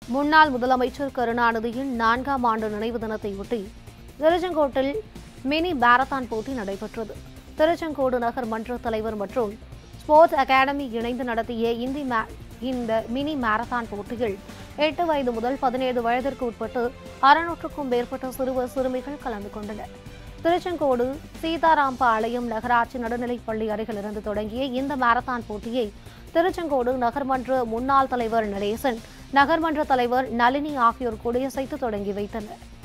முன்னாள் முதலமைச்சர் கருணாநிதியின் நான்காம் ஆண்டு நினைவு தினத்தையொட்டி திருச்செங்கோட்டில் மினி மாரத்தான் போட்டி நடைபெற்றது திருச்செங்கோடு நகர் மன்ற தலைவர் மற்றும் ஸ்போர்ட்ஸ் அகாடமி இணைந்து நடத்திய இந்தி மா- இந்த மினி மாரத்தான் போட்டியில் எட்டு வயது முதல் பதினேழு வயதிற்கு உட்பட்டு அறுநூற்றுக்கும் மேற்பட்ட சிறுவர் சிறுமிகள் கலந்து கொண்டனர் திருச்செங்கோடு சீதாராம்பாளையம் நகராட்சி நடுநிலைப் பள்ளி அருகிலிருந்து தொடங்கிய இந்த மாரத்தான் போட்டியை திருச்செங்கோடு நகர்மன்ற முன்னாள் தலைவர் நடேசன் நகர்மன்ற தலைவர் நளினி ஆகியோர் கொடியசைத்து தொடங்கி வைத்தனர்